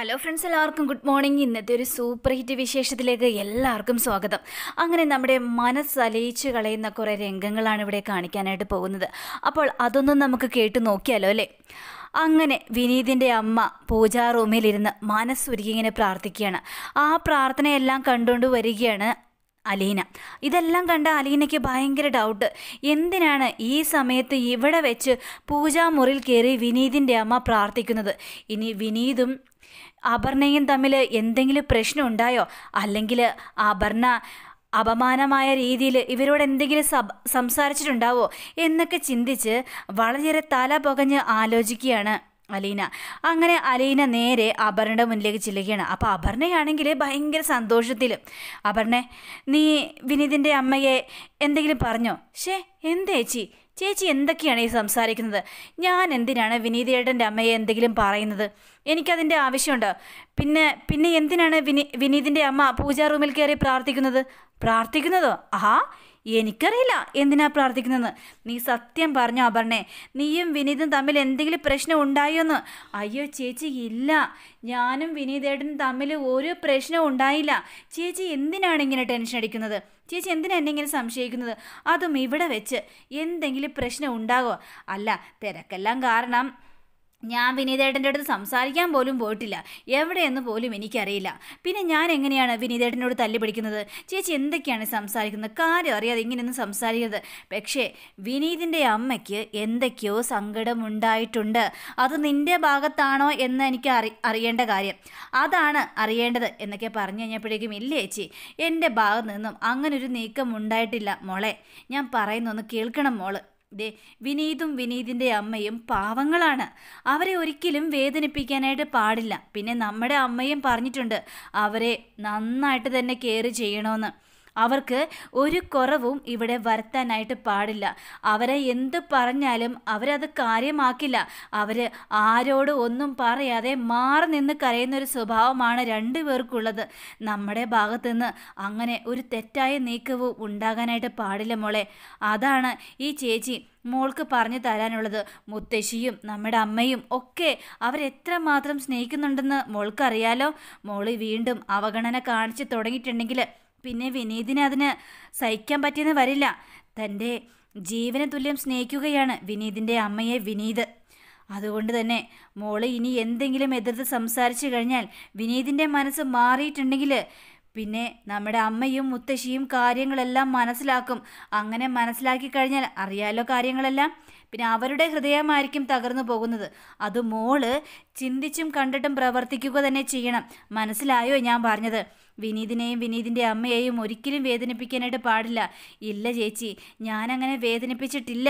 hello friends എല്ലാവർക്കും good morning ഇന്നത്തെ ഒരു സൂപ്പർ ഹിറ്റ് വിശേഷത്തിലേക്ക് എല്ലാവർക്കും സ്വാഗതം അങ്ങനെ നമ്മുടെ മനസ്സലിയിച്ച് കളയുന്ന കുറേ രംഗങ്ങളാണ് ഇവിടെ കാണിക്കാനായിട്ട് പോകുന്നത് അപ്പോൾ അതൊന്നും നമുക്ക് കേട്ട് നോക്കിയാലോ അല്ലേ അങ്ങനെ വിനീതിൻ്റെ അമ്മ പൂജാ റൂമിലിരുന്ന് മനസ്സുരുക്കി ഇങ്ങനെ പ്രാർത്ഥിക്കുകയാണ് ആ പ്രാർത്ഥനയെല്ലാം കണ്ടുകൊണ്ട് വരികയാണ് അലീന ഇതെല്ലാം കണ്ട അലീനയ്ക്ക് ഭയങ്കര ഡൗട്ട് എന്തിനാണ് ഈ സമയത്ത് ഇവിടെ വെച്ച് പൂജാമുറിയിൽ കയറി വിനീതിൻ്റെ അമ്മ പ്രാർത്ഥിക്കുന്നത് ഇനി വിനീതും അപർണയും തമ്മിൽ എന്തെങ്കിലും പ്രശ്നം ഉണ്ടായോ അല്ലെങ്കിൽ അപർണ അപമാനമായ രീതിയിൽ ഇവരോട് എന്തെങ്കിലും സബ് സംസാരിച്ചിട്ടുണ്ടാവോ എന്നൊക്കെ ചിന്തിച്ച് വളരെയേറെ തല പുകഞ്ഞ് ആലോചിക്കുകയാണ് അലീന അങ്ങനെ അലീന നേരെ അപർണയുടെ മുന്നിലേക്ക് ചെല്ലുകയാണ് അപ്പോൾ അപർണയാണെങ്കിൽ ഭയങ്കര സന്തോഷത്തിൽ അപർണ നീ വിനീതിൻ്റെ അമ്മയെ എന്തെങ്കിലും പറഞ്ഞോ ഷേ എന്താ ചേച്ചി ചേച്ചി എന്തൊക്കെയാണ് ഈ സംസാരിക്കുന്നത് ഞാൻ എന്തിനാണ് വിനീതേട്ടൻ്റെ അമ്മയെ എന്തെങ്കിലും പറയുന്നത് എനിക്കതിൻ്റെ ആവശ്യമുണ്ടോ പിന്നെ പിന്നെ എന്തിനാണ് വിനി വിനീതിൻ്റെ അമ്മ പൂജാ റൂമിൽ കയറി പ്രാർത്ഥിക്കുന്നത് പ്രാർത്ഥിക്കുന്നതോ ആഹാ എനിക്കറിയില്ല എന്തിനാ പ്രാർത്ഥിക്കുന്നതെന്ന് നീ സത്യം പറഞ്ഞോ അപർണേ നീയും വിനീതും തമ്മിൽ എന്തെങ്കിലും പ്രശ്നം ഉണ്ടായോന്ന് അയ്യോ ചേച്ചി ഇല്ല ഞാനും വിനീതേട്ടനും തമ്മിൽ ഒരു പ്രശ്നവും ഉണ്ടായില്ല ചേച്ചി എന്തിനാണ് ഇങ്ങനെ ടെൻഷൻ അടിക്കുന്നത് ചേച്ചി എന്തിനാ എന്നെ ഇങ്ങനെ സംശയിക്കുന്നത് അതും ഇവിടെ വെച്ച് എന്തെങ്കിലും പ്രശ്നം ഉണ്ടാകോ അല്ല തിരക്കെല്ലാം കാരണം ഞാൻ വിനീതേട്ടൻ്റെ അടുത്ത് സംസാരിക്കാൻ പോലും പോയിട്ടില്ല എവിടെയെന്ന് പോലും എനിക്കറിയില്ല പിന്നെ ഞാൻ എങ്ങനെയാണ് വിനീതേട്ടനോട് തല്ലി പിടിക്കുന്നത് ചേച്ചി എന്തൊക്കെയാണ് സംസാരിക്കുന്നത് കാര്യം അറിയാതെ ഇങ്ങനെയൊന്നും സംസാരിക്കരുത് പക്ഷേ വിനീതിൻ്റെ അമ്മയ്ക്ക് എന്തൊക്കെയോ സങ്കടമുണ്ടായിട്ടുണ്ട് അത് നിൻ്റെ ഭാഗത്താണോ എന്ന് എനിക്ക് അറി അറിയേണ്ട കാര്യം അതാണ് അറിയേണ്ടത് എന്നൊക്കെ പറഞ്ഞു കഴിഞ്ഞപ്പോഴേക്കും ഇല്ല ചേച്ചി എൻ്റെ ഭാഗത്ത് നിന്നും അങ്ങനൊരു നീക്കം ഉണ്ടായിട്ടില്ല മോളെ ഞാൻ പറയുന്നൊന്ന് കേൾക്കണം മോള് ദേ വിനീതും വിനീതിൻ്റെ അമ്മയും പാവങ്ങളാണ് അവരെ ഒരിക്കലും വേദനിപ്പിക്കാനായിട്ട് പാടില്ല പിന്നെ നമ്മുടെ അമ്മയും പറഞ്ഞിട്ടുണ്ട് അവരെ നന്നായിട്ട് തന്നെ കെയർ ചെയ്യണമെന്ന് അവർക്ക് ഒരു കുറവും ഇവിടെ വരുത്താനായിട്ട് പാടില്ല അവരെ എന്ത് പറഞ്ഞാലും അവരത് കാര്യമാക്കില്ല അവർ ആരോട് ഒന്നും പറയാതെ മാറി നിന്ന് കരയുന്ന ഒരു സ്വഭാവമാണ് രണ്ടുപേർക്കുള്ളത് നമ്മുടെ ഭാഗത്തു നിന്ന് അങ്ങനെ ഒരു തെറ്റായ നീക്കവും ഉണ്ടാകാനായിട്ട് പാടില്ല മോളെ അതാണ് ഈ ചേച്ചി മോൾക്ക് പറഞ്ഞു തരാനുള്ളത് മുത്തശ്ശിയും നമ്മുടെ അമ്മയും ഒക്കെ അവരെത്രമാത്രം സ്നേഹിക്കുന്നുണ്ടെന്ന് മോൾക്കറിയാലോ മോള് വീണ്ടും അവഗണന കാണിച്ചു തുടങ്ങിയിട്ടുണ്ടെങ്കിൽ പിന്നെ വിനീതിന് അതിന് സഹിക്കാൻ പറ്റിയെന്ന് വരില്ല തൻ്റെ ജീവന തുല്യം സ്നേഹിക്കുകയാണ് വിനീതിൻ്റെ അമ്മയെ വിനീത് അതുകൊണ്ട് തന്നെ മോള് ഇനി എന്തെങ്കിലും എതിർത്ത് സംസാരിച്ചു കഴിഞ്ഞാൽ വിനീതിൻ്റെ മനസ്സ് മാറിയിട്ടുണ്ടെങ്കിൽ പിന്നെ നമ്മുടെ അമ്മയും മുത്തശ്ശിയും കാര്യങ്ങളെല്ലാം മനസ്സിലാക്കും അങ്ങനെ മനസ്സിലാക്കി കഴിഞ്ഞാൽ അറിയാലോ കാര്യങ്ങളെല്ലാം പിന്നെ അവരുടെ ഹൃദയമായിരിക്കും തകർന്നു പോകുന്നത് അത് മോള് ചിന്തിച്ചും കണ്ടിട്ടും പ്രവർത്തിക്കുക തന്നെ ചെയ്യണം മനസ്സിലായോ ഞാൻ പറഞ്ഞത് വിനീതിനെയും വിനീതിൻ്റെ അമ്മയെയും ഒരിക്കലും വേദനിപ്പിക്കാനായിട്ട് പാടില്ല ഇല്ല ചേച്ചി ഞാനങ്ങനെ വേദനിപ്പിച്ചിട്ടില്ല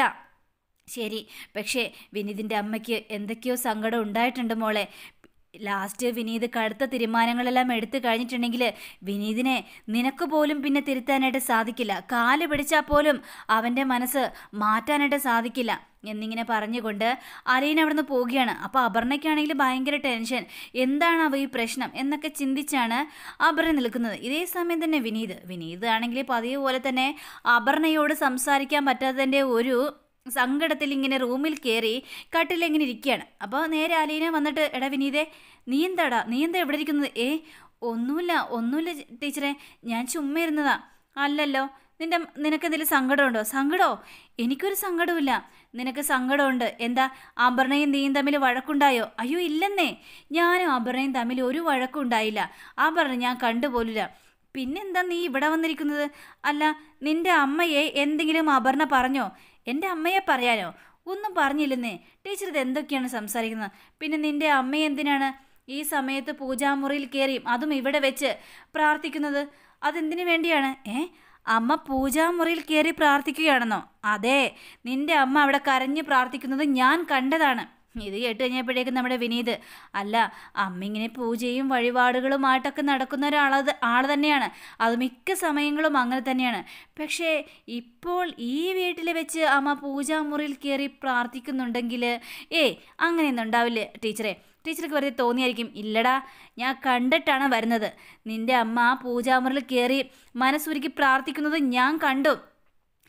ശരി പക്ഷേ വിനീതിൻ്റെ അമ്മയ്ക്ക് എന്തൊക്കെയോ സങ്കടം ഉണ്ടായിട്ടുണ്ട് മോളെ ലാസ്റ്റ് വിനീത് കടുത്ത തീരുമാനങ്ങളെല്ലാം എടുത്തു കഴിഞ്ഞിട്ടുണ്ടെങ്കിൽ വിനീതിനെ നിനക്ക് പോലും പിന്നെ തിരുത്താനായിട്ട് സാധിക്കില്ല കാല് പിടിച്ചാൽ പോലും അവൻ്റെ മനസ്സ് മാറ്റാനായിട്ട് സാധിക്കില്ല എന്നിങ്ങനെ പറഞ്ഞുകൊണ്ട് അലീന അവിടുന്ന് പോവുകയാണ് അപ്പോൾ അപർണയ്ക്കാണെങ്കിൽ ഭയങ്കര ടെൻഷൻ എന്താണ് അവ ഈ പ്രശ്നം എന്നൊക്കെ ചിന്തിച്ചാണ് അപർണ നിൽക്കുന്നത് ഇതേ സമയം തന്നെ വിനീത് വിനീത് ആണെങ്കിൽ പതിവ് പോലെ തന്നെ അപർണയോട് സംസാരിക്കാൻ പറ്റാത്തതിൻ്റെ ഒരു സങ്കടത്തിൽ ഇങ്ങനെ റൂമിൽ കയറി കട്ടിലിങ്ങനെ ഇരിക്കുകയാണ് അപ്പോൾ നേരെ അലീന വന്നിട്ട് എടാ വിനീതേ നീ എന്താടാ നീ എന്താ എവിടെ ഇരിക്കുന്നത് ഏ ഒന്നുമില്ല ഒന്നുമില്ല ടീച്ചറെ ഞാൻ ചുമ്മാ ഇരുന്നതാ അല്ലല്ലോ നിന്റെ നിനക്ക് എന്തെങ്കിലും സങ്കടമുണ്ടോ സങ്കടമോ എനിക്കൊരു സങ്കടമില്ല നിനക്ക് സങ്കടമുണ്ട് എന്താ അപർണയും നീയും തമ്മിൽ വഴക്കുണ്ടായോ അയ്യോ ഇല്ലെന്നേ ഞാനും അപർണയും തമ്മിൽ ഒരു വഴക്കുണ്ടായില്ല അപർണ ഞാൻ കണ്ടുപോലില്ല പിന്നെന്താ നീ ഇവിടെ വന്നിരിക്കുന്നത് അല്ല നിന്റെ അമ്മയെ എന്തെങ്കിലും അപർണ പറഞ്ഞോ എൻ്റെ അമ്മയെ പറയാനോ ഒന്നും പറഞ്ഞില്ലെന്നേ ടീച്ചർ ഇത് എന്തൊക്കെയാണ് സംസാരിക്കുന്നത് പിന്നെ നിന്റെ അമ്മ എന്തിനാണ് ഈ സമയത്ത് പൂജാമുറിയിൽ കയറിയും അതും ഇവിടെ വെച്ച് പ്രാർത്ഥിക്കുന്നത് അതെന്തിനു വേണ്ടിയാണ് ഏ അമ്മ പൂജാമുറിയിൽ കയറി പ്രാർത്ഥിക്കുകയാണെന്നോ അതെ നിന്റെ അമ്മ അവിടെ കരഞ്ഞ് പ്രാർത്ഥിക്കുന്നത് ഞാൻ കണ്ടതാണ് ഇത് കേട്ട് കഴിഞ്ഞപ്പോഴേക്കും നമ്മുടെ വിനീത് അല്ല അമ്മ ഇങ്ങനെ പൂജയും വഴിപാടുകളുമായിട്ടൊക്കെ നടക്കുന്ന ഒരാൾ ആൾ തന്നെയാണ് അത് മിക്ക സമയങ്ങളും അങ്ങനെ തന്നെയാണ് പക്ഷേ ഇപ്പോൾ ഈ വീട്ടിൽ വെച്ച് അമ്മ പൂജാമുറിയിൽ കയറി പ്രാർത്ഥിക്കുന്നുണ്ടെങ്കിൽ ഏ അങ്ങനെയൊന്നും ഉണ്ടാവില്ലേ ടീച്ചറെ ടീച്ചർക്ക് വെറുതെ തോന്നിയായിരിക്കും ഇല്ലടാ ഞാൻ കണ്ടിട്ടാണ് വരുന്നത് നിന്റെ അമ്മ പൂജാമുറിയിൽ കയറി മനസ്സുരുക്കി പ്രാർത്ഥിക്കുന്നത് ഞാൻ കണ്ടു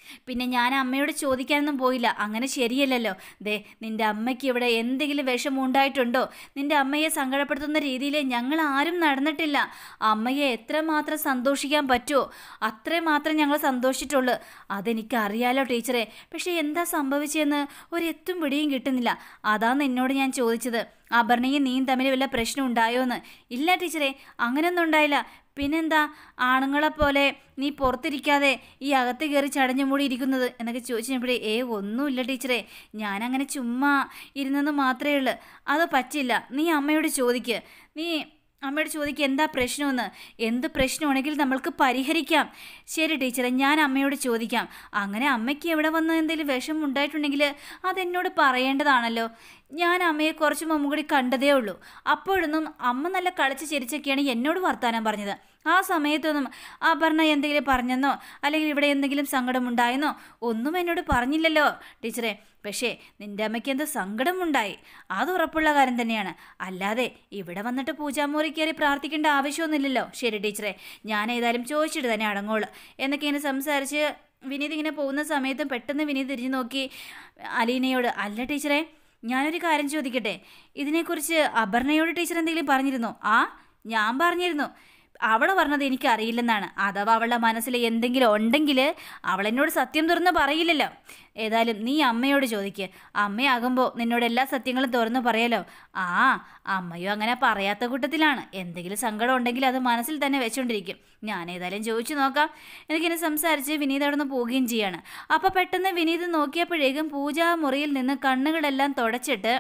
പിന്നെ ഞാൻ അമ്മയോട് ചോദിക്കാനൊന്നും പോയില്ല അങ്ങനെ ശരിയല്ലല്ലോ ദേ നിന്റെ അമ്മയ്ക്ക് ഇവിടെ എന്തെങ്കിലും വിഷമം ഉണ്ടായിട്ടുണ്ടോ നിന്റെ അമ്മയെ സങ്കടപ്പെടുത്തുന്ന രീതിയിൽ ഞങ്ങൾ ആരും നടന്നിട്ടില്ല അമ്മയെ എത്രമാത്രം സന്തോഷിക്കാൻ പറ്റുമോ അത്രയും മാത്രം ഞങ്ങൾ സന്തോഷിച്ചിട്ടുള്ളൂ അതെനിക്ക് അറിയാലോ ടീച്ചറെ പക്ഷേ എന്താ സംഭവിച്ചതെന്ന് ഒരു എത്തും പിടിയും കിട്ടുന്നില്ല അതാണ് എന്നോട് ഞാൻ ചോദിച്ചത് അപർണയും നീയും തമ്മിൽ വല്ല പ്രശ്നം ഉണ്ടായോന്ന് ഇല്ല ടീച്ചറെ അങ്ങനെയൊന്നും ഉണ്ടായില്ല പിന്നെന്താ ആണുങ്ങളെപ്പോലെ നീ പുറത്തിരിക്കാതെ ഈ അകത്ത് കയറി ചടഞ്ഞു മൂടി ഇരിക്കുന്നത് എന്നൊക്കെ ചോദിച്ചപ്പോഴേ ഏ ഒന്നുമില്ല ടീച്ചറെ ഞാനങ്ങനെ ചുമ്മാ ഇരുന്നെന്ന് മാത്രമേ ഉള്ളൂ അത് പറ്റില്ല നീ അമ്മയോട് ചോദിക്ക് നീ അമ്മയോട് ചോദിക്കുക എന്താ പ്രശ്നമെന്ന് എന്ത് പ്രശ്നമാണെങ്കിൽ നമ്മൾക്ക് പരിഹരിക്കാം ശരി ടീച്ചറെ ഞാൻ അമ്മയോട് ചോദിക്കാം അങ്ങനെ അമ്മയ്ക്ക് എവിടെ വന്ന് എന്തെങ്കിലും വിഷമം ഉണ്ടായിട്ടുണ്ടെങ്കിൽ അതെന്നോട് പറയേണ്ടതാണല്ലോ ഞാൻ അമ്മയെ കുറച്ച് മുമ്പ് കൂടി കണ്ടതേ ഉള്ളൂ അപ്പോഴൊന്നും അമ്മ നല്ല കളിച്ച് ചിരിച്ചൊക്കെയാണ് എന്നോട് വർത്താനം പറഞ്ഞത് ആ സമയത്തൊന്നും അപർണ എന്തെങ്കിലും പറഞ്ഞെന്നോ അല്ലെങ്കിൽ ഇവിടെ എന്തെങ്കിലും സങ്കടമുണ്ടായെന്നോ ഒന്നും എന്നോട് പറഞ്ഞില്ലല്ലോ ടീച്ചറെ പക്ഷേ നിന്റെ അമ്മയ്ക്ക് എന്തോ സങ്കടമുണ്ടായി അത് ഉറപ്പുള്ള കാര്യം തന്നെയാണ് അല്ലാതെ ഇവിടെ വന്നിട്ട് പൂജാമുറി കയറി പ്രാർത്ഥിക്കേണ്ട ആവശ്യമൊന്നുമില്ലല്ലോ ശരി ടീച്ചറെ ഞാൻ ഏതായാലും ചോദിച്ചിട്ട് തന്നെ അടങ്ങോളൂ എന്നൊക്കെ ഇങ്ങനെ സംസാരിച്ച് വിനീത് ഇങ്ങനെ പോകുന്ന സമയത്തും പെട്ടെന്ന് വിനീത് തിരിഞ്ഞു നോക്കി അലീനയോട് അല്ല ടീച്ചറെ ഞാനൊരു കാര്യം ചോദിക്കട്ടെ ഇതിനെക്കുറിച്ച് അപർണയോട് ടീച്ചർ എന്തെങ്കിലും പറഞ്ഞിരുന്നോ ആ ഞാൻ പറഞ്ഞിരുന്നു അവൾ പറഞ്ഞത് എനിക്ക് അറിയില്ലെന്നാണ് അഥവാ അവളുടെ മനസ്സിൽ എന്തെങ്കിലും ഉണ്ടെങ്കിൽ അവൾ എന്നോട് സത്യം തുറന്ന് പറയില്ലല്ലോ ഏതായാലും നീ അമ്മയോട് ചോദിക്ക് അമ്മയാകുമ്പോൾ നിന്നോട് എല്ലാ സത്യങ്ങളും തുറന്ന് പറയാലോ ആ അമ്മയും അങ്ങനെ പറയാത്ത കൂട്ടത്തിലാണ് എന്തെങ്കിലും സങ്കടം ഉണ്ടെങ്കിൽ അത് മനസ്സിൽ തന്നെ വെച്ചുകൊണ്ടിരിക്കും ഞാൻ ഏതായാലും ചോദിച്ചു നോക്കാം എനിക്കിങ്ങനെ സംസാരിച്ച് വിനീത് അവിടെ നിന്ന് പോവുകയും ചെയ്യാണ് അപ്പോൾ പെട്ടെന്ന് വിനീത് നോക്കിയപ്പോഴേക്കും പൂജാമുറിയിൽ നിന്ന് കണ്ണുകളെല്ലാം തുടച്ചിട്ട്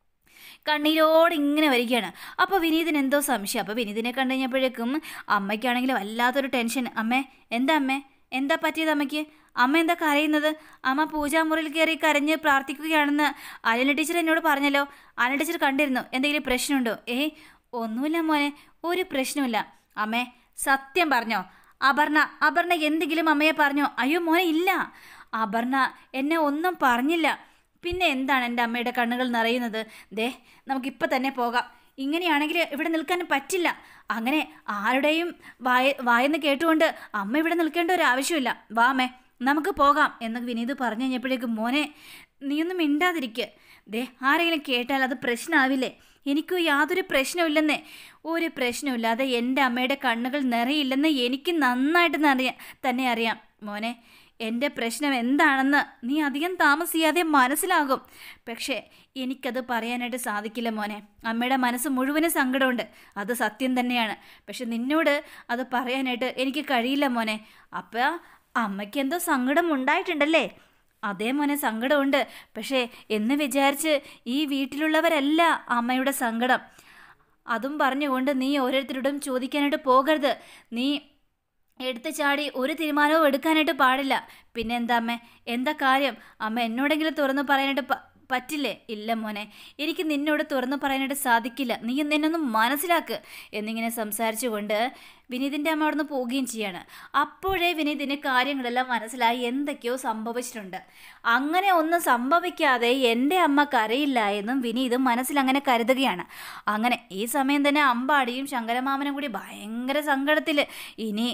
കണ്ണീരോട് ഇങ്ങനെ വരികയാണ് അപ്പോൾ വിനീതിന് എന്തോ സംശയം അപ്പോൾ വിനീതിനെ കണ്ടു കഴിഞ്ഞപ്പോഴേക്കും അമ്മയ്ക്കാണെങ്കിൽ വല്ലാത്തൊരു ടെൻഷൻ അമ്മേ എന്താ അമ്മേ എന്താ പറ്റിയത് അമ്മയ്ക്ക് അമ്മ എന്താ കരയുന്നത് അമ്മ പൂജാമുറിയിൽ കയറി കരഞ്ഞ് പ്രാർത്ഥിക്കുകയാണെന്ന് അലന ടീച്ചർ എന്നോട് പറഞ്ഞല്ലോ അലന ടീച്ചർ കണ്ടിരുന്നു എന്തെങ്കിലും പ്രശ്നമുണ്ടോ ഏ ഒന്നുമില്ല മോനെ ഒരു പ്രശ്നമില്ല അമ്മേ സത്യം പറഞ്ഞോ അപർണ അപർണ എന്തെങ്കിലും അമ്മയെ പറഞ്ഞോ അയ്യോ മോനെ ഇല്ല അപർണ എന്നെ ഒന്നും പറഞ്ഞില്ല പിന്നെ എന്താണ് എൻ്റെ അമ്മയുടെ കണ്ണുകൾ നിറയുന്നത് ദേ നമുക്കിപ്പോൾ തന്നെ പോകാം ഇങ്ങനെയാണെങ്കിൽ ഇവിടെ നിൽക്കാൻ പറ്റില്ല അങ്ങനെ ആരുടെയും വായ വായെന്ന് കേട്ടുകൊണ്ട് അമ്മ ഇവിടെ നിൽക്കേണ്ട ഒരു ആവശ്യമില്ല വാ അമ്മേ നമുക്ക് പോകാം എന്ന് വിനീത് പറഞ്ഞു കഴിഞ്ഞപ്പോഴേക്കും മോനെ നീയൊന്നും മിണ്ടാതിരിക്കുക ദേ ആരെങ്കിലും കേട്ടാൽ അത് പ്രശ്നമാവില്ലേ എനിക്ക് യാതൊരു പ്രശ്നമില്ലെന്നേ ഒരു പ്രശ്നമില്ലാതെ എൻ്റെ അമ്മയുടെ കണ്ണുകൾ നിറയില്ലെന്ന് എനിക്ക് നന്നായിട്ട് അറിയാം തന്നെ അറിയാം മോനെ എൻ്റെ പ്രശ്നം എന്താണെന്ന് നീ അധികം താമസിയാതെ മനസ്സിലാകും പക്ഷേ എനിക്കത് പറയാനായിട്ട് സാധിക്കില്ല മോനെ അമ്മയുടെ മനസ്സ് മുഴുവനും സങ്കടമുണ്ട് അത് സത്യം തന്നെയാണ് പക്ഷെ നിന്നോട് അത് പറയാനായിട്ട് എനിക്ക് കഴിയില്ല മോനെ അപ്പം അമ്മയ്ക്ക് എന്തോ സങ്കടം ഉണ്ടായിട്ടുണ്ടല്ലേ അതേ മോനെ സങ്കടമുണ്ട് പക്ഷേ എന്ന് വിചാരിച്ച് ഈ വീട്ടിലുള്ളവരല്ല അമ്മയുടെ സങ്കടം അതും പറഞ്ഞുകൊണ്ട് നീ ഓരോരുത്തരോടും ചോദിക്കാനായിട്ട് പോകരുത് നീ എടുത്ത് ചാടി ഒരു തീരുമാനവും എടുക്കാനായിട്ട് പാടില്ല പിന്നെ എന്താ അമ്മേ എന്താ കാര്യം അമ്മ എന്നോടെങ്കിലും തുറന്നു പറയാനായിട്ട് പ- പറ്റില്ലേ ഇല്ല മോനെ എനിക്ക് നിന്നോട് തുറന്നു പറയാനായിട്ട് സാധിക്കില്ല നീ എന്നൊന്നും മനസ്സിലാക്ക് എന്നിങ്ങനെ സംസാരിച്ചുകൊണ്ട് വിനീതിൻ്റെ അമ്മ അവിടുന്ന് പോവുകയും ചെയ്യാണ് അപ്പോഴേ വിനീതിന് കാര്യങ്ങളെല്ലാം മനസ്സിലായി എന്തൊക്കെയോ സംഭവിച്ചിട്ടുണ്ട് അങ്ങനെ ഒന്നും സംഭവിക്കാതെ എൻ്റെ അമ്മ കരയില്ല എന്നും വിനീത് മനസ്സിൽ അങ്ങനെ കരുതുകയാണ് അങ്ങനെ ഈ സമയം തന്നെ അമ്പാടിയും ശങ്കരമാമനും കൂടി ഭയങ്കര സങ്കടത്തിൽ ഇനി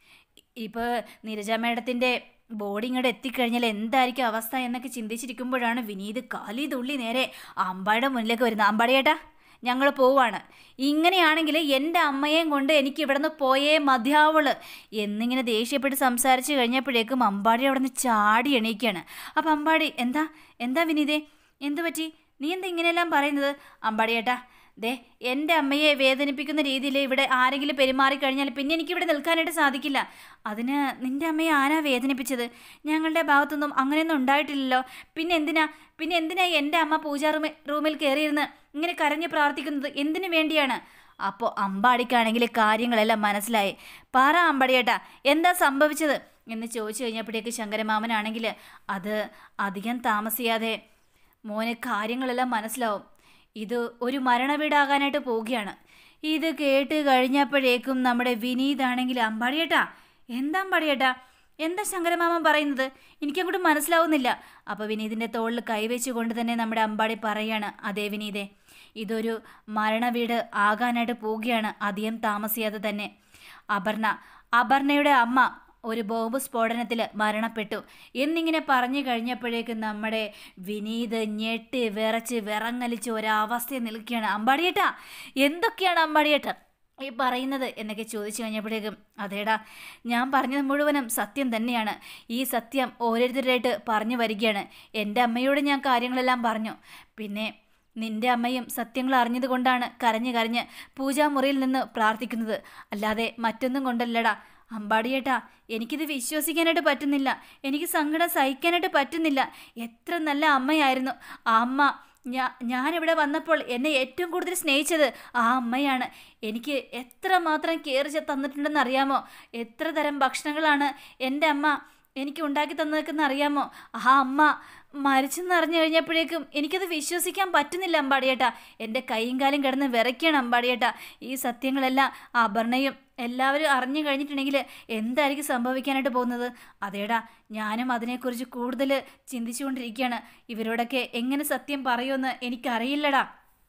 ഇപ്പോൾ നീരജ മേഡത്തിൻ്റെ ബോഡി ഇങ്ങോട്ട് എത്തിക്കഴിഞ്ഞാൽ എന്തായിരിക്കും അവസ്ഥ എന്നൊക്കെ ചിന്തിച്ചിരിക്കുമ്പോഴാണ് വിനീത് കാലി തുള്ളി നേരെ അമ്പാടിയുടെ മുന്നിലേക്ക് വരുന്നത് അമ്പാടിയേട്ടാ ഞങ്ങൾ പോവാണ് ഇങ്ങനെയാണെങ്കിൽ എൻ്റെ അമ്മയെയും കൊണ്ട് എനിക്ക് ഇവിടുന്ന് പോയേ മതിയാവുള്ളു എന്നിങ്ങനെ ദേഷ്യപ്പെട്ട് സംസാരിച്ച് കഴിഞ്ഞപ്പോഴേക്കും അമ്പാടി അവിടെ നിന്ന് ചാടി എണീക്കുകയാണ് അപ്പം അമ്പാടി എന്താ എന്താ വിനീതേ എന്തു പറ്റി നീ എന്താ ഇങ്ങനെയെല്ലാം പറയുന്നത് അമ്പാടിയേട്ടാ ദേ എൻ്റെ അമ്മയെ വേദനിപ്പിക്കുന്ന രീതിയിൽ ഇവിടെ ആരെങ്കിലും പെരുമാറിക്കഴിഞ്ഞാൽ പിന്നെ എനിക്കിവിടെ നിൽക്കാനായിട്ട് സാധിക്കില്ല അതിന് നിൻ്റെ അമ്മയെ ആരാ വേദനിപ്പിച്ചത് ഞങ്ങളുടെ ഭാഗത്തൊന്നും അങ്ങനെയൊന്നും ഉണ്ടായിട്ടില്ലല്ലോ പിന്നെ എന്തിനാ പിന്നെ എന്തിനാ എൻ്റെ അമ്മ പൂജാ റൂമിൽ റൂമിൽ കയറിയിരുന്ന് ഇങ്ങനെ കരഞ്ഞ് പ്രാർത്ഥിക്കുന്നത് എന്തിനു വേണ്ടിയാണ് അപ്പോൾ അമ്പാടിക്കാണെങ്കിൽ കാര്യങ്ങളെല്ലാം മനസ്സിലായി പറ അമ്പാടിയേട്ടാ എന്താ സംഭവിച്ചത് എന്ന് ചോദിച്ചു കഴിഞ്ഞപ്പോഴേക്ക് ശങ്കരമാമനാണെങ്കിൽ അത് അധികം താമസിയാതെ മോനെ കാര്യങ്ങളെല്ലാം മനസ്സിലാവും ഇത് ഒരു മരണ വീടാകാനായിട്ട് പോവുകയാണ് ഇത് കേട്ട് കഴിഞ്ഞപ്പോഴേക്കും നമ്മുടെ വിനീതാണെങ്കിൽ അമ്പാടിയേട്ടാ എന്താ അമ്പാടിയേട്ടാ എന്താ ശങ്കരമാമൻ പറയുന്നത് എനിക്കങ്ങോട്ട് മനസ്സിലാവുന്നില്ല അപ്പോൾ വിനീതിൻ്റെ തോളിൽ കൈവച്ചുകൊണ്ട് തന്നെ നമ്മുടെ അമ്പാടി പറയാണ് അതേ വിനീതേ ഇതൊരു മരണ വീട് ആകാനായിട്ട് പോവുകയാണ് അധികം താമസിയാതെ തന്നെ അപർണ അപർണയുടെ അമ്മ ഒരു ബോംബ് സ്ഫോടനത്തിൽ മരണപ്പെട്ടു എന്നിങ്ങനെ പറഞ്ഞു കഴിഞ്ഞപ്പോഴേക്കും നമ്മുടെ വിനീത് ഞെട്ടി വിറച്ച് വിറങ്ങലിച്ച് ഒരവസ്ഥ നിൽക്കുകയാണ് അമ്പാടിയേട്ടാ എന്തൊക്കെയാണ് അമ്പാടിയേട്ടാ ഈ പറയുന്നത് എന്നൊക്കെ ചോദിച്ചു കഴിഞ്ഞപ്പോഴേക്കും അതേടാ ഞാൻ പറഞ്ഞത് മുഴുവനും സത്യം തന്നെയാണ് ഈ സത്യം ഓരോരുത്തരായിട്ട് പറഞ്ഞു വരികയാണ് എൻ്റെ അമ്മയോട് ഞാൻ കാര്യങ്ങളെല്ലാം പറഞ്ഞു പിന്നെ നിന്റെ അമ്മയും സത്യങ്ങൾ അറിഞ്ഞതുകൊണ്ടാണ് കരഞ്ഞ് കരഞ്ഞ് പൂജാമുറിയിൽ നിന്ന് പ്രാർത്ഥിക്കുന്നത് അല്ലാതെ മറ്റൊന്നും കൊണ്ടല്ലടാ അമ്പാടിയേട്ടാ എനിക്കിത് വിശ്വസിക്കാനായിട്ട് പറ്റുന്നില്ല എനിക്ക് സങ്കടം സഹിക്കാനായിട്ട് പറ്റുന്നില്ല എത്ര നല്ല അമ്മയായിരുന്നു ആ അമ്മ ഞാ ഞാനിവിടെ വന്നപ്പോൾ എന്നെ ഏറ്റവും കൂടുതൽ സ്നേഹിച്ചത് ആ അമ്മയാണ് എനിക്ക് എത്ര മാത്രം കെയർ തന്നിട്ടുണ്ടെന്ന് അറിയാമോ എത്ര തരം ഭക്ഷണങ്ങളാണ് എൻ്റെ അമ്മ എനിക്ക് ഉണ്ടാക്കി തന്നതൊക്കെന്ന് അറിയാമോ ആ അമ്മ മരിച്ചെന്ന് അറിഞ്ഞു കഴിഞ്ഞപ്പോഴേക്കും എനിക്കത് വിശ്വസിക്കാൻ പറ്റുന്നില്ല അമ്പാടിയേട്ടാ എൻ്റെ കൈയും കാലും കിടന്ന് വിറയ്ക്കണം അമ്പാടിയേട്ടാ ഈ സത്യങ്ങളെല്ലാം അപർണയും എല്ലാവരും അറിഞ്ഞു കഴിഞ്ഞിട്ടുണ്ടെങ്കിൽ എന്തായിരിക്കും സംഭവിക്കാനായിട്ട് പോകുന്നത് അതേടാ ഞാനും അതിനെക്കുറിച്ച് കൂടുതൽ ചിന്തിച്ചുകൊണ്ടിരിക്കുകയാണ് ഇവരോടൊക്കെ എങ്ങനെ സത്യം പറയുമെന്ന് എനിക്കറിയില്ലടാ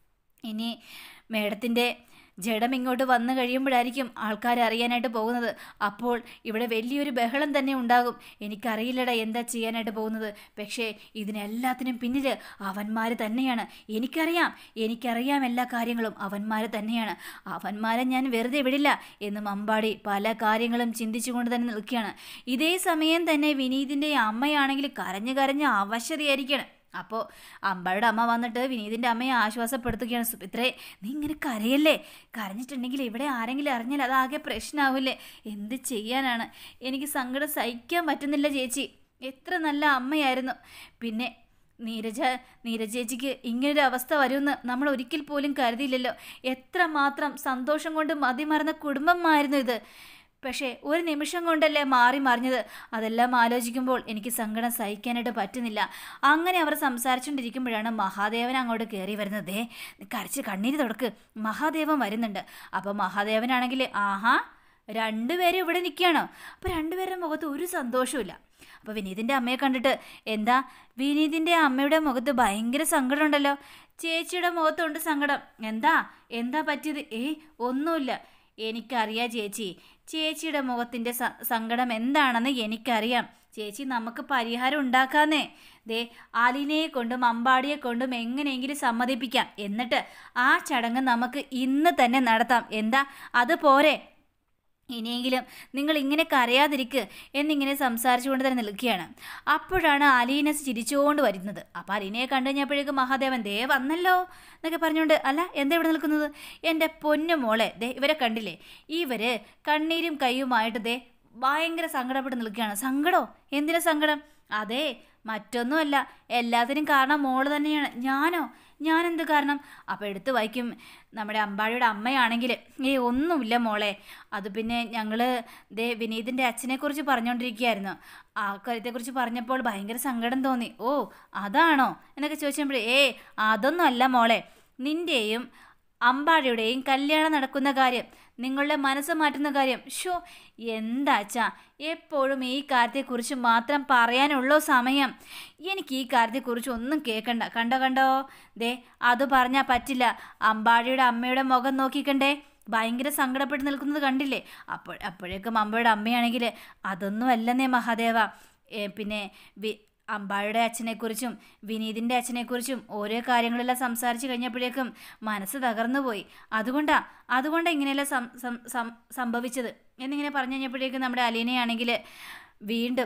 ഇനി മേഡത്തിൻ്റെ ജഡം ഇങ്ങോട്ട് വന്നു കഴിയുമ്പോഴായിരിക്കും ആൾക്കാർ അറിയാനായിട്ട് പോകുന്നത് അപ്പോൾ ഇവിടെ വലിയൊരു ബഹളം തന്നെ ഉണ്ടാകും എനിക്കറിയില്ലടാ എന്താ ചെയ്യാനായിട്ട് പോകുന്നത് പക്ഷേ ഇതിനെല്ലാത്തിനും പിന്നിൽ അവന്മാർ തന്നെയാണ് എനിക്കറിയാം എനിക്കറിയാം എല്ലാ കാര്യങ്ങളും അവന്മാർ തന്നെയാണ് അവന്മാരെ ഞാൻ വെറുതെ വിടില്ല എന്ന് മമ്പാടി പല കാര്യങ്ങളും ചിന്തിച്ചുകൊണ്ട് തന്നെ നിൽക്കുകയാണ് ഇതേ സമയം തന്നെ വിനീതിൻ്റെ അമ്മയാണെങ്കിൽ കരഞ്ഞു കരഞ്ഞ് അവശതയായിരിക്കണം അപ്പോൾ അമ്പയുടെ അമ്മ വന്നിട്ട് വിനീതിൻ്റെ അമ്മയെ ആശ്വാസപ്പെടുത്തുകയാണ് സുമിത്രേ നീ ഇങ്ങനെ കരയല്ലേ കരഞ്ഞിട്ടുണ്ടെങ്കിൽ ഇവിടെ ആരെങ്കിലും അറിഞ്ഞാൽ അതാകെ പ്രശ്നമാവില്ലേ എന്ത് ചെയ്യാനാണ് എനിക്ക് സങ്കടം സഹിക്കാൻ പറ്റുന്നില്ല ചേച്ചി എത്ര നല്ല അമ്മയായിരുന്നു പിന്നെ നീരജ നീരജ ചേച്ചിക്ക് ഇങ്ങനൊരു അവസ്ഥ വരുമെന്ന് നമ്മൾ ഒരിക്കൽ പോലും കരുതിയില്ലല്ലോ എത്രമാത്രം സന്തോഷം കൊണ്ട് മതിമറന്ന കുടുംബമായിരുന്നു ഇത് പക്ഷേ ഒരു നിമിഷം കൊണ്ടല്ലേ മാറി മറിഞ്ഞത് അതെല്ലാം ആലോചിക്കുമ്പോൾ എനിക്ക് സങ്കടം സഹിക്കാനായിട്ട് പറ്റുന്നില്ല അങ്ങനെ അവർ സംസാരിച്ചുകൊണ്ടിരിക്കുമ്പോഴാണ് മഹാദേവൻ അങ്ങോട്ട് കയറി വരുന്നത് ദേ കരച്ച് കണ്ണീര് തുടക്ക് മഹാദേവൻ വരുന്നുണ്ട് അപ്പോൾ മഹാദേവനാണെങ്കിൽ ആഹാ രണ്ടുപേരും ഇവിടെ നിൽക്കുകയാണോ അപ്പോൾ രണ്ടുപേരുടെ മുഖത്ത് ഒരു സന്തോഷമില്ല അപ്പോൾ വിനീതിൻ്റെ അമ്മയെ കണ്ടിട്ട് എന്താ വിനീതിൻ്റെ അമ്മയുടെ മുഖത്ത് ഭയങ്കര സങ്കടമുണ്ടല്ലോ ചേച്ചിയുടെ മുഖത്തുണ്ട് സങ്കടം എന്താ എന്താ പറ്റിയത് ഏയ് ഒന്നുമില്ല എനിക്കറിയാം ചേച്ചി ചേച്ചിയുടെ മുഖത്തിൻ്റെ സ സങ്കടം എന്താണെന്ന് എനിക്കറിയാം ചേച്ചി നമുക്ക് പരിഹാരം ഉണ്ടാക്കാന്നേ ദേ ആലിനെ കൊണ്ടും അമ്പാടിയെ കൊണ്ടും എങ്ങനെയെങ്കിലും സമ്മതിപ്പിക്കാം എന്നിട്ട് ആ ചടങ്ങ് നമുക്ക് ഇന്ന് തന്നെ നടത്താം എന്താ അത് പോരെ ഇനിയെങ്കിലും നിങ്ങൾ ഇങ്ങനെ കരയാതിരിക്ക് എന്നിങ്ങനെ സംസാരിച്ചുകൊണ്ട് തന്നെ നിൽക്കുകയാണ് അപ്പോഴാണ് അലീനസ് ചിരിച്ചുകൊണ്ട് വരുന്നത് അപ്പോൾ അലീനയെ കണ്ടു കഴിഞ്ഞപ്പോഴേക്കും മഹാദേവൻ ദേ വന്നല്ലോ എന്നൊക്കെ പറഞ്ഞുകൊണ്ട് അല്ല എന്താ ഇവിടെ നിൽക്കുന്നത് എൻ്റെ പൊന്നു മോളെ ദേ ഇവരെ കണ്ടില്ലേ ഇവര് കണ്ണീരും കൈയുമായിട്ട് ദേ ഭയങ്കര സങ്കടപ്പെട്ട് നിൽക്കുകയാണ് സങ്കടോ എന്തിനാ സങ്കടം അതെ മറ്റൊന്നുമല്ല എല്ലാത്തിനും കാരണം മോള് തന്നെയാണ് ഞാനോ ഞാനെന്ത് കാരണം അപ്പോൾ എടുത്ത് വായിക്കും നമ്മുടെ അമ്പാടിയുടെ അമ്മയാണെങ്കിൽ ഏ ഒന്നുമില്ല മോളെ അത് പിന്നെ ഞങ്ങൾ ദേ വിനീതിൻ്റെ അച്ഛനെക്കുറിച്ച് പറഞ്ഞുകൊണ്ടിരിക്കുകയായിരുന്നു ആ കാര്യത്തെക്കുറിച്ച് പറഞ്ഞപ്പോൾ ഭയങ്കര സങ്കടം തോന്നി ഓ അതാണോ എന്നൊക്കെ ചോദിച്ചപ്പോഴേ ഏ അതൊന്നും അല്ല മോളെ നിൻ്റെയും അമ്പാടിയുടെയും കല്യാണം നടക്കുന്ന കാര്യം നിങ്ങളുടെ മനസ്സ് മാറ്റുന്ന കാര്യം ഷോ എന്താച്ചാ എപ്പോഴും ഈ കാര്യത്തെക്കുറിച്ച് മാത്രം പറയാനുള്ളോ സമയം എനിക്ക് ഈ കാര്യത്തെക്കുറിച്ച് ഒന്നും കേൾക്കണ്ട കണ്ടോ കണ്ടോ ദേ അത് പറഞ്ഞാൽ പറ്റില്ല അമ്പാടിയുടെ അമ്മയുടെ മുഖം നോക്കിക്കണ്ടേ ഭയങ്കര സങ്കടപ്പെട്ട് നിൽക്കുന്നത് കണ്ടില്ലേ അപ്പോൾ അപ്പോഴേക്കും അമ്മയുടെ അമ്മയാണെങ്കിൽ അതൊന്നും അല്ലെന്നേ മഹാദേവ ഏ, പിന്നെ വി അമ്പായുടെ അച്ഛനെക്കുറിച്ചും വിനീതിൻ്റെ അച്ഛനെക്കുറിച്ചും ഓരോ കാര്യങ്ങളെല്ലാം സംസാരിച്ച് കഴിഞ്ഞപ്പോഴേക്കും മനസ്സ് തകർന്നു പോയി അതുകൊണ്ടാ അതുകൊണ്ടാ ഇങ്ങനെയെല്ലാം സം സം സം സംഭവിച്ചത് എന്നിങ്ങനെ പറഞ്ഞു കഴിഞ്ഞപ്പോഴേക്കും നമ്മുടെ അലീനയാണെങ്കിൽ വീണ്ടും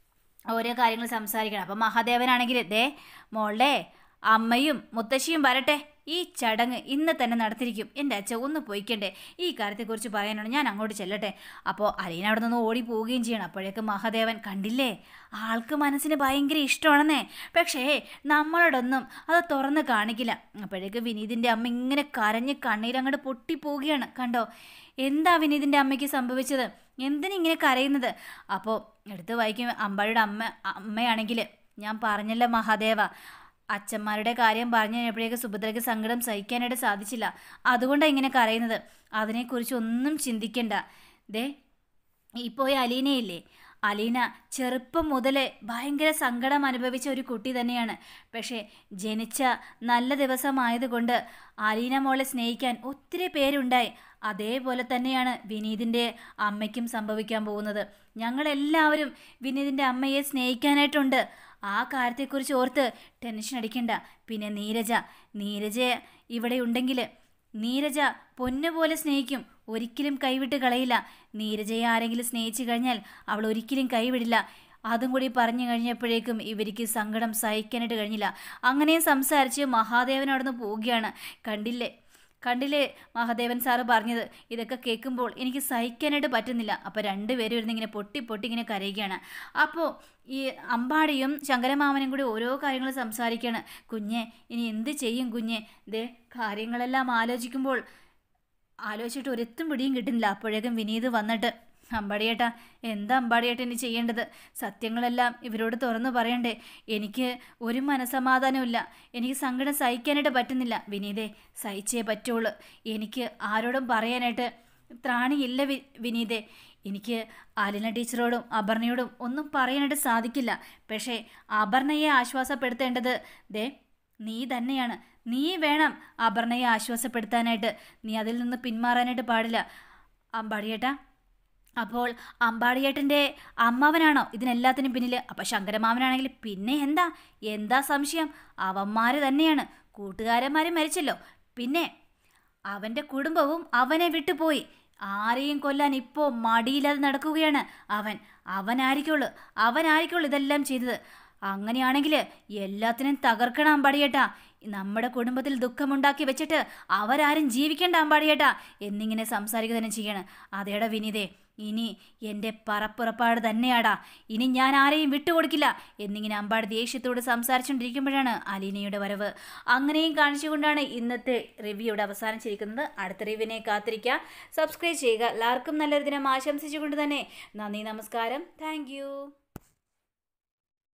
ഓരോ കാര്യങ്ങൾ സംസാരിക്കണം അപ്പം മഹാദേവനാണെങ്കിൽ ദേ മോളുടെ അമ്മയും മുത്തശ്ശിയും വരട്ടെ ഈ ചടങ്ങ് ഇന്ന് തന്നെ നടത്തിയിരിക്കും എൻ്റെ അച്ഛൻ ഒന്ന് പോയിക്കണ്ടേ ഈ കാര്യത്തെക്കുറിച്ച് പറയാനാണ് ഞാൻ അങ്ങോട്ട് ചെല്ലട്ടെ അപ്പോൾ അലീന അവിടെ നിന്ന് ഓടി പോവുകയും ചെയ്യണം അപ്പോഴേക്കും മഹാദേവൻ കണ്ടില്ലേ ആൾക്ക് മനസ്സിന് ഭയങ്കര ഇഷ്ടമാണെന്നേ പക്ഷേ നമ്മളോടൊന്നും അത് തുറന്ന് കാണിക്കില്ല അപ്പോഴേക്ക് വിനീതിൻ്റെ അമ്മ ഇങ്ങനെ കരഞ്ഞ് കണ്ണീരങ്ങോട്ട് പൊട്ടിപ്പോവുകയാണ് കണ്ടോ എന്താ വിനീതിൻ്റെ അമ്മയ്ക്ക് സംഭവിച്ചത് എന്തിനിങ്ങനെ കരയുന്നത് അപ്പോൾ എടുത്ത് വായിക്കും അമ്പാടിയുടെ അമ്മ അമ്മയാണെങ്കിൽ ഞാൻ പറഞ്ഞല്ലോ മഹാദേവ അച്ഛന്മാരുടെ കാര്യം പറഞ്ഞു കഴിഞ്ഞപ്പോഴേക്ക് സുഭദ്രയ്ക്ക് സങ്കടം സഹിക്കാനായിട്ട് സാധിച്ചില്ല അതുകൊണ്ടാണ് ഇങ്ങനെ കരയുന്നത് അതിനെക്കുറിച്ച് ഒന്നും ചിന്തിക്കണ്ട ദേ ഇപ്പോൾ ഈ അലീനയില്ലേ അലീന ചെറുപ്പം മുതലേ ഭയങ്കര സങ്കടം അനുഭവിച്ച ഒരു കുട്ടി തന്നെയാണ് പക്ഷേ ജനിച്ച നല്ല ദിവസമായതുകൊണ്ട് അലീന മോളെ സ്നേഹിക്കാൻ ഒത്തിരി പേരുണ്ടായി അതേപോലെ തന്നെയാണ് വിനീതിൻ്റെ അമ്മയ്ക്കും സംഭവിക്കാൻ പോകുന്നത് ഞങ്ങളെല്ലാവരും വിനീതിൻ്റെ അമ്മയെ സ്നേഹിക്കാനായിട്ടുണ്ട് ആ കാര്യത്തെക്കുറിച്ച് ഓർത്ത് ടെൻഷൻ അടിക്കണ്ട പിന്നെ നീരജ നീരജ ഇവിടെ ഉണ്ടെങ്കിൽ നീരജ പൊന്നുപോലെ സ്നേഹിക്കും ഒരിക്കലും കൈവിട്ട് കളയില്ല നീരജയെ ആരെങ്കിലും സ്നേഹിച്ചു കഴിഞ്ഞാൽ അവൾ ഒരിക്കലും കൈവിടില്ല അതും കൂടി പറഞ്ഞു കഴിഞ്ഞപ്പോഴേക്കും ഇവർക്ക് സങ്കടം സഹിക്കാനായിട്ട് കഴിഞ്ഞില്ല അങ്ങനെ സംസാരിച്ച് മഹാദേവൻ അവിടുന്ന് പോവുകയാണ് കണ്ടില്ലേ കണ്ടില്ലേ മഹാദേവൻ സാറ് പറഞ്ഞത് ഇതൊക്കെ കേൾക്കുമ്പോൾ എനിക്ക് സഹിക്കാനായിട്ട് പറ്റുന്നില്ല അപ്പോൾ രണ്ടുപേരും ഇരുന്ന് ഇങ്ങനെ പൊട്ടി പൊട്ടി ഇങ്ങനെ കരയുകയാണ് അപ്പോൾ ഈ അമ്പാടിയും ശങ്കരമാമനും കൂടി ഓരോ കാര്യങ്ങൾ സംസാരിക്കുകയാണ് കുഞ്ഞെ ഇനി എന്ത് ചെയ്യും കുഞ്ഞെ ദേ കാര്യങ്ങളെല്ലാം ആലോചിക്കുമ്പോൾ ആലോചിച്ചിട്ട് ഒരെത്തും പിടിയും കിട്ടുന്നില്ല അപ്പോഴേക്കും വിനീത് വന്നിട്ട് അമ്പാടിയേട്ടാ എന്താ അമ്പാടിയേട്ട ഇനി ചെയ്യേണ്ടത് സത്യങ്ങളെല്ലാം ഇവരോട് തുറന്നു പറയണ്ടേ എനിക്ക് ഒരു മനസമാധാനമില്ല എനിക്ക് സങ്കടം സഹിക്കാനായിട്ട് പറ്റുന്നില്ല വിനീതേ സഹിച്ചേ പറ്റുള്ളൂ എനിക്ക് ആരോടും പറയാനായിട്ട് ത്രാണിയില്ല വി വിനീതേ എനിക്ക് ആലിന ടീച്ചറോടും അപർണയോടും ഒന്നും പറയാനായിട്ട് സാധിക്കില്ല പക്ഷേ അപർണയെ ആശ്വാസപ്പെടുത്തേണ്ടത് ദേ നീ തന്നെയാണ് നീ വേണം അപർണയെ ആശ്വാസപ്പെടുത്താനായിട്ട് നീ അതിൽ നിന്ന് പിന്മാറാനായിട്ട് പാടില്ല അമ്പാടിയേട്ടാ അപ്പോൾ അമ്പാടിയേട്ടൻ്റെ അമ്മാവനാണോ ഇതിനെല്ലാത്തിനും പിന്നിൽ അപ്പം ശങ്കരമാമനാണെങ്കിൽ പിന്നെ എന്താ എന്താ സംശയം അവന്മാർ തന്നെയാണ് കൂട്ടുകാരന്മാർ മരിച്ചല്ലോ പിന്നെ അവൻ്റെ കുടുംബവും അവനെ വിട്ടുപോയി ആരെയും കൊല്ലാൻ ഇപ്പോൾ മടിയില്ലാതെ നടക്കുകയാണ് അവൻ അവനായിരിക്കുള്ളൂ അവനായിരിക്കുള്ളൂ ഇതെല്ലാം ചെയ്തത് അങ്ങനെയാണെങ്കിൽ എല്ലാത്തിനും തകർക്കണം അമ്പാടിയേട്ടാ നമ്മുടെ കുടുംബത്തിൽ ദുഃഖമുണ്ടാക്കി വെച്ചിട്ട് അവരാരും ജീവിക്കേണ്ട അമ്പാടിയേട്ടാ എന്നിങ്ങനെ സംസാരിക്കുക തന്നെ ചെയ്യണം അതേടാ വിനീതേ ഇനി എൻ്റെ പറപ്പുറപ്പാട് തന്നെയാടാ ഇനി ഞാൻ ആരെയും വിട്ടുകൊടുക്കില്ല എന്നിങ്ങനെ അമ്പാട് ദേഷ്യത്തോട് സംസാരിച്ചുകൊണ്ടിരിക്കുമ്പോഴാണ് അലീനയുടെ വരവ് അങ്ങനെയും കാണിച്ചുകൊണ്ടാണ് ഇന്നത്തെ റിവ്യൂ ഇവിടെ അവസാനിച്ചിരിക്കുന്നത് അടുത്ത റിവ്യൂവിനെ കാത്തിരിക്കുക സബ്സ്ക്രൈബ് ചെയ്യുക എല്ലാവർക്കും നല്ലൊരു ദിനം ആശംസിച്ചുകൊണ്ട് തന്നെ നന്ദി നമസ്കാരം താങ്ക്